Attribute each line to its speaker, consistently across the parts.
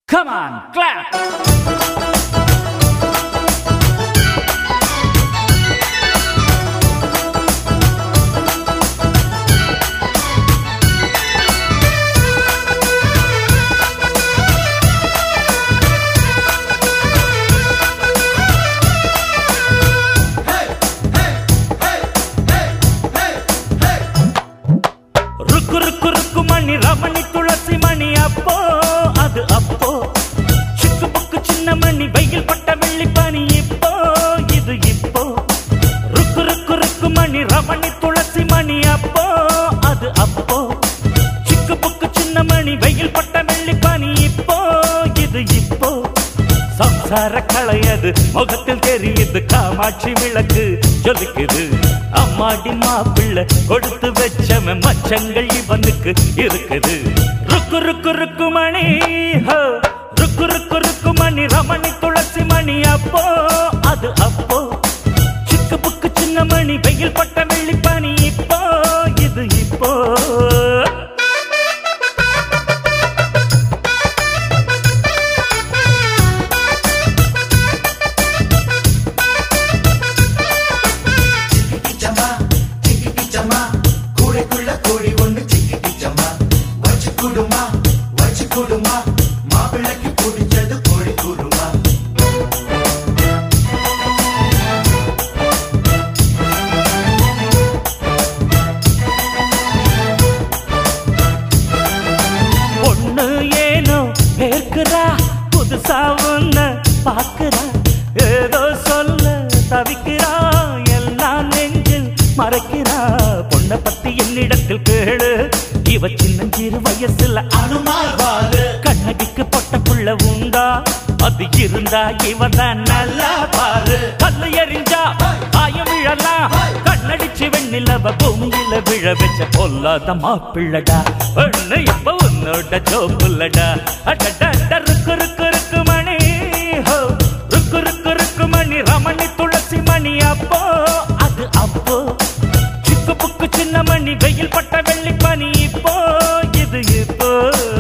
Speaker 1: Come on, clap! ருக்கு ருக்கு ருக்கு மணி ரமணி துளசி மணி அப்போ அது அப்போ சிக்கு புக்கு சின்ன மணி வெயில் பட்ட வெள்ளி பனி இப்போ இது இப்போ ருக்கு ருக்கு ருக்கு மணி ரமணி துளசி மணி அப்போ அது அப்போ சிக்கு புக்கு சின்ன மணி வெயில் பட்ட வெள்ளி பனி இப்போ இது இப்போ சம்சார களையது முகத்தில் தெரியுது காமாட்சி விளக்கு ஜொலிக்குது அம்மாடி மாப்பிள்ளை கொடுத்து வச்சவன் மச்சங்கள் இவனுக்கு இருக்குது ருக்கு ருக்கு ருக்கு மணி ஹோ, ருக்கு ருக்கு ருக்கு மணி ரமணி துளசி மணி அப்போ அது அப்போ சிக்கு புக்கு சின்ன மணி வெயில் பட்ட வெள்ளி பனி இப்போ இது இப்போ
Speaker 2: சிக்கிக்கிச்சம்மா சிக்கிக்கிச்சம்மா கூடைக்குள்ள கோழி ஒண்ணு சிக்கிக்கிச்சம்மா வச்சு குடுமா வச்சு குடுமா மாப்பிள்ளைக்கு பிடிச்சது கோழி குருமா
Speaker 1: பொண்ணு ஏனோ பேர்க்கிறா புதுசா ஒண்ணு பாக்குறா ஏதோ சொல்ல தவிக்கிறா எல்லாம் நெஞ்சில் மறைக்கிறா பொண்ணை பத்தி என்னிடத்தில் கேளு இவ சின்னஞ்சிறு வயசுல
Speaker 2: அனுமார் வாழு
Speaker 1: கண்ணகிக்கு பொட்ட புள்ள உண்டா அது இருந்தா இவதான் நல்லா பாரு கல்லு எறிஞ்சா காயம் விழலாம் கண்ணடிச்சு வெண்ணிலவ பூமியில விழ வச்ச பொல்லாத மாப்பிள்ளடா ஒண்ணு இப்ப உன்னோட ஜோப்புள்ளடா அடடா ருக்கு ருக்கு ருக்கு மணி ஹோ ருக்கு ருக்கு ருக்கு மணி ரமணி துளசி மணி அப்போ அது அப்போ சிக்கு புக்கு சின்ன மணி வெயில் பட்ட வெள்ளி பனி இப்போ இது இப்போ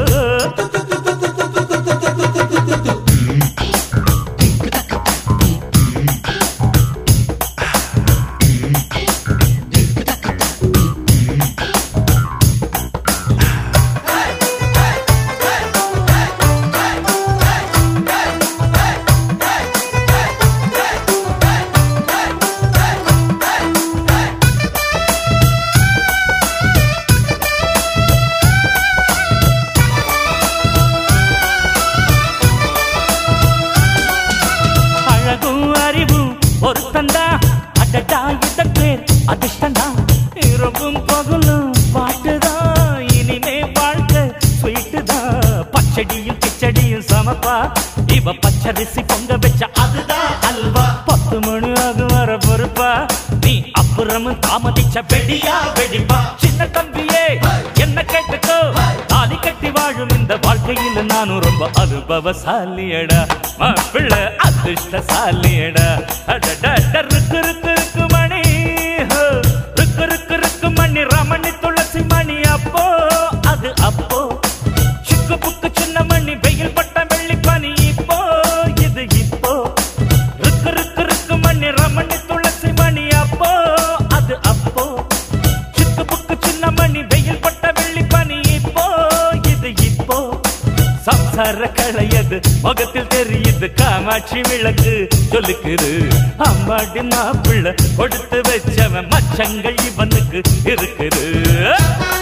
Speaker 1: அழகும் அறிவும் ஒருத்தந்தா அடடா இத பேர் அதிர்ஷ்டந்தா இரவும் பகலும் பாட்டுதான் இனிமே வாழ்க்கை ஸ்வீட்டுதான் பச்சடியும் கிச்சடியும் சமப்பா இவ பச்சரிசி பொங்க வச்ச அதுதான் அல்வா பத்து மணி ஆகும் வர பொறுப்பா நீ அப்புறமும் தாமதிச்ச வெடியா வெடிப்பா சின்ன தம்பியே என்ன கேட்டுக்கோ தாலி கட்டி வாழும் இந்த வாழ்க்கையில் நானும் ரொம்ப அனுபவசாலியடா மாப்பிள்ள அதிர்ஷ்டசாலியடா அடடா ருக்கு ருக்கு ருக்கு மணி ஹோ, ருக்கு ருக்கு ருக்கு மணி ரமணி துளசி மணி அப்போ அது அப்போ சிக்கு புக்கு சின்ன மணி வெயில் பட்ட வெள்ளி பனி இப்போ இது இப்போ ருக்கு ருக்கு ருக்கு மணி ரமணி துளசி மணி அப்போ அது அப்போ சிக்கு புக்கு சின்ன மணி வெயில் பட்ட வெள்ளி பனி இப்போ இது இப்போ சம்சார களையது முகத்தில் தெரியுது காமாட்சி விளக்கு சொல்லுக்குது அம்மாடி மாப்பிள்ள கொடுத்து வச்சவன் மச்சங்கள் இவனுக்கு இருக்குது